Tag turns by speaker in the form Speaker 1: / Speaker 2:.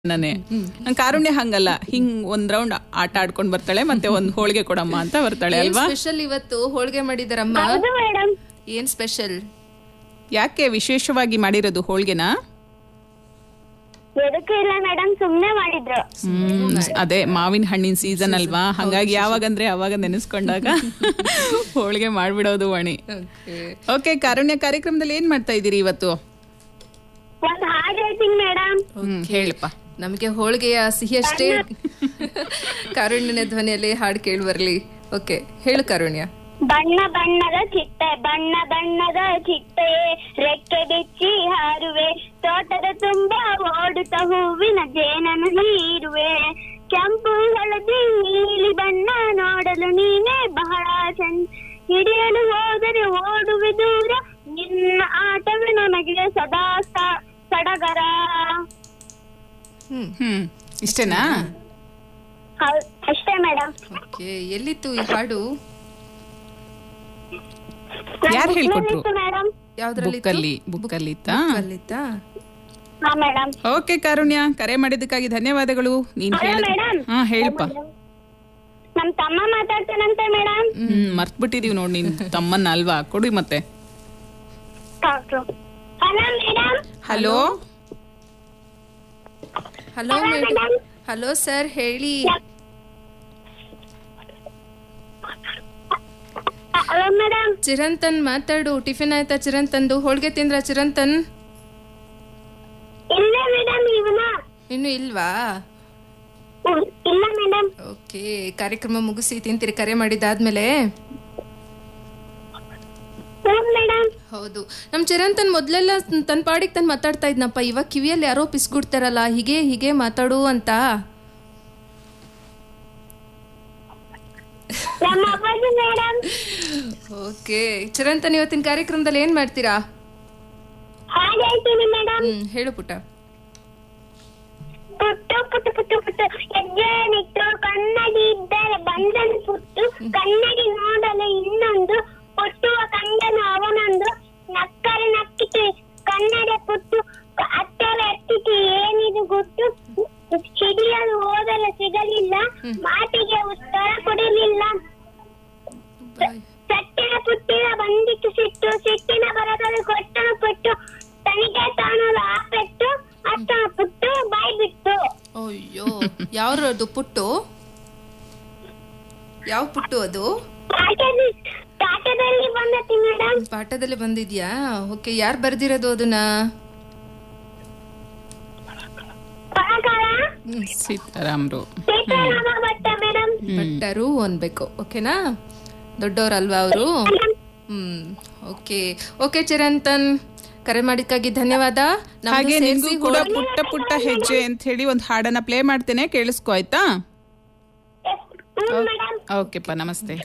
Speaker 1: ನಾನೇ ನನ್ ಕಾರುಣ್ಯ ಹಂಗಲ್ಲ ಹಿಂಗ್ ಒಂದ್ ರೌಂಡ್ ಆಟ ಆಡ್ಕೊಂಡ್ ಬರ್ತಾಳೆ ಮತ್ತೆ ಒಂದ್ ಹೋಳಿಗೆ ಕೊಡಮ್ಮ ಅಂತ ಬರ್ತಾಳೆ
Speaker 2: ಏನ್
Speaker 1: ಅಲ್ವಾ
Speaker 2: ಸ್ಪೆಷಲ್ ಇವತ್ತು ಹೋಳಿಗೆ ಮಾಡಿದಾರಮ್ಮ
Speaker 3: ಹೌದು ಮೇಡಮ್
Speaker 2: ಏನ್ ಸ್ಪೆಷಲ್
Speaker 1: ಯಾಕೆ ವಿಶೇಷವಾಗಿ ಮಾಡಿರೋದು ಹೋಳ್ಗೆನ
Speaker 3: ಎದಕ್ಕೂ ಇಲ್ಲ ಮೇಡಮ್ ಸುಮ್ನೆ ಮಾಡಿದ್ರು
Speaker 1: ಹ್ಮ್ ಅದೇ ಮಾವಿನ ಹಣ್ಣಿನ ಸೀಸನ್ ಅಲ್ವಾ ಹಂಗಾಗಿ ಯಾವಾಗಂದ್ರೆ ಅವಾಗ ನೆನೆಸ್ಕೊಂಡಾಗ ಹೋಳಿಗೆ ಮಾಡ್ಬಿಡೋದು ವಾಣಿ ಓಕೆ ಕಾರುಣ್ಯ ಕಾರ್ಯಕ್ರಮದಲ್ಲಿ ಏನ್ ಮಾಡ್ತಾ ಇದ್ದೀರಿ ಇವತ್ತು
Speaker 3: ಒಂದ್ ಹಾಡ್ ಹೇಳ್ತೀನಿ ಮೇಡಮ್
Speaker 1: ಹ್ಮ್ ಹೇಳಪ್ಪ
Speaker 2: ನಮಗೆ ಹೋಳಿಗೆಯ ಸಿಹಿಯಷ್ಟೇ ಕಾರುಣ್ಯನ ಧ್ವನಿಯಲ್ಲಿ ಹಾಡು ಕೇಳಿ ಬರ್ಲಿ ಓಕೆ ಹೇಳು ಕಾರುಣ್ಯ
Speaker 3: ಬಣ್ಣ ಬಣ್ಣದ ಚಿಟ್ಟೆ ಬಣ್ಣ ಬಣ್ಣದ ಚಿಟ್ಟೆ ರೆಕ್ಕೆ ಬಿಚ್ಚಿ ಹಾರುವೆ ತೋಟದ ತುಂಬ ಓಡುತ್ತ ಹೂವಿನ ಜೇನನ್ನು ಹೀರುವೆ ಕೆಂಪು ಹಳದಿ ನೀಲಿ ಬಣ್ಣ ನೋಡಲು ನೀನೇ ಬಹಳ ಚಂದ ಹಿಡಿಯಲು ಹೋದರೆ ಓಡುವೆ ದೂರ ನಿನ್ನ ಆಟವೇ ನನಗೆ ಸದಾ ಸ- ಸಡಗರ
Speaker 2: ಹ್ಮ್
Speaker 1: ಹ್ಮ್ ಇಷ್ಟೇನಾ
Speaker 3: ಹೌದ್- ಅಷ್ಟೇ ಮೇಡಮ್
Speaker 2: ಓಕೆ ಎಲ್ಲಿತ್ತು ಈ ಹಾಡು
Speaker 1: ಯಾರ್ ಹೇಳ್ಕೊಟ್ರು?
Speaker 3: ಮೇಡಮ್
Speaker 2: ಯಾವ್ದ್ರಲ್ಲಿ
Speaker 1: ಬುಕ್ಕಲ್ಲಿ ಬುಕ್ಕಲ್ಲಿ ಇತ್ತಾ
Speaker 2: ಅಲ್ಲಿತ್ತಾ
Speaker 3: ಹಾ ಮೇಡಮ್
Speaker 1: ಓಕೆ ಕಾರುಣ್ಯ ಕರೆ ಮಾಡಿದ್ದಕ್ಕಾಗಿ ಧನ್ಯವಾದಗಳು ನೀನ್
Speaker 3: ಹಲೋ
Speaker 1: ಹೇಳಿದ
Speaker 3: ಮೇಡಮ್
Speaker 1: ಹಾ ಹೇಳಪ್ಪ
Speaker 3: ನಮ್ ತಮ್ಮ ಮಾತಾಡ್ತಾನಂತೆ ಮೇಡಮ್
Speaker 1: ಹ್ಮ್ ಮರ್ತ್ ಬಿಟ್ಟಿದೀವಿ ನೋಡಿ ನಿನ್ ತಮ್ಮನ್ನ ಅಲ್ವಾ ಕೊಡಿ ಮತ್ತೆ
Speaker 3: hello madam
Speaker 1: hello
Speaker 2: hello madam hello sir ಹೇಳಿ
Speaker 3: ಹಲೋ ಮೇಡಮ್
Speaker 2: ಚಿರಂತನ್ ಮಾತಾಡು ಟಿಫಿನ್ ಆಯ್ತಾ ಚಿರಂತಂದು ಹೋಳಿಗೆ ತಿಂದ್ರ ಚಿರಂತನ್
Speaker 3: ಇಲ್ಲ ಮೇಡಮ್ ಇವನ
Speaker 2: ಇನ್ನು ಇಲ್ವಾ
Speaker 3: ಇಲ್ಲ ಮೇಡಮ್
Speaker 2: ಓಕೆ ಕಾರ್ಯಕ್ರಮ ಮುಗಿಸಿ ತಿಂತೀರಿ ಕರೆ ಮಾಡಿದಾದ್ಮೇಲೆ
Speaker 3: ಹ್ಞೂ ಮೇಡಮ್
Speaker 2: ಹೌದು ನಮ್ ಚಿರಂತನ್ ಮೊದ್ಲೆಲ್ಲ ತನ್ನ ಪಾಡಿಗೆ ತನ್ ಮಾತಾಡ್ತಾ ಇದ್ನಪ್ಪ ಇವಾಗ ಕಿವಿಯಲ್ಲಿ ಯಾರೋ ಪಿಸ್ಗುಡ್ತಾರಲ್ಲ ಹೀಗೆ ಹೀಗೆ ಮಾತಾಡು ಅಂತ
Speaker 3: ನಮ್ಮ ಅಪ್ಪಾಜಿ ಮೇಡಮ್
Speaker 2: ಓಕೆ ಚಿರಂತನ್ ಇವತ್ತಿನ ಕಾರ್ಯಕ್ರಮದಲ್ಲಿ ಏನ್ ಮಾಡ್ತೀರಾ
Speaker 3: ಹಾಗೆ ಹೇಳ್ತೀನಿ ಮೇಡಮ್
Speaker 2: ಹ್ಮ್ ಹೇಳು ಪುಟ್ಟ
Speaker 3: ಪುಟ್ಟು ಪುಟ್ಟು ಪುಟ್ಟು ಪುಟ್ಟು ಹೆಜ್ಜೆ ನಿಟ್ಟು ಕನ್ನಡಿ ಇದ್ದರೆ ಬಂದನು ಪುಟ್ಟು ಕನ್ನಡಿ ನೋಡಲು ಇನ್ನೊಂದು ಪುಟ್ಟುವ ಕಂಡನು ಅವನೊಂದು ನಕ್ಕರೆ ನಕ್ಕಿತು ಕನ್ನಡ ಪುಟ್ಟು ಹತ್ತರ ಎತ್ತಿತು ಏನಿದು ಗುಟ್ಟು ಹಿಡಿಯಲು ಓದಲು ಸಿಗಲಿಲ್ಲ ಮಾತಿಗೆ ಉತ್ತರ ಕೊಡಲಿಲ್ಲ ಸಟ್ಟಿನ ಪುಟ್ಟಿನ ಬಂದಿತ್ತು ಸಿಟ್ಟು ಸಿಟ್ಟಿನ ಬರದಲ್ಲಿ ಕೊಟ್ಟನು ಪುಟ್ಟು ತನಿಖೆ ತಾಣಲು ಆ ಪೆಟ್ಟು ಅಷ್ಟನ ಪುಟ್ಟು ಬಾಯ್ ಬಿಟ್ಟು
Speaker 2: ಅಯ್ಯೋ ಯಾವ್ದು ಪುಟ್ಟು ಯಾವ ಪುಟ್ಟು ಅದು
Speaker 3: ಪಾಠದಲ್ಲಿ ಪಾಠದಲ್ಲಿ ಬಂದತಿ ಮೇಡಮ್
Speaker 2: ಪಾಠದಲ್ಲಿ ಬಂದಿದ್ಯಾ ಓಕೆ ಯಾರು ಬರ್ದಿರೋದು ಅದನ್ನ
Speaker 3: ಪರಕಾಲ
Speaker 1: ಸೀತಾರಾಮ್ರು
Speaker 3: ಸೀತಾರಾಮ ಭಟ್ಟ ಮೇಡಮ್
Speaker 2: ಭಟ್ಟರು ಅನ್ಬೇಕು ಓಕೆನಾ ದೊಡ್ಡವ್ರಲ್ವಾ ಅವರು ಹ್ಮ್ ಓಕೆ ಓಕೆ ಚಿರಂತನ್ ಕರೆ ಮಾಡಿದ್ಕಾಗಿ ಧನ್ಯವಾದ ನಮ್ದು
Speaker 1: ಹಾಗೆ ನಿನ್ಗೂ
Speaker 2: ಸೇರ್ಸಿ
Speaker 1: ಕೂಡ
Speaker 2: ಹೋಳಿಗೆ-
Speaker 1: ಪುಟ್ಟ ಪುಟ್ಟ ಹೆಜ್ಜೆ ಅಂತ ಹೇಳಿ ಒಂದ್ ಹಾಡನ್ನ ಪ್ಲೇ ಮಾಡ್ತೇನೆ ಕೇಳಿಸ್ಕೊ ಆಯ್ತಾ
Speaker 3: ಹ್ಞೂ ಮೇಡಮ್
Speaker 1: ಓಕೆಪ್ಪ ನಮಸ್ತೆ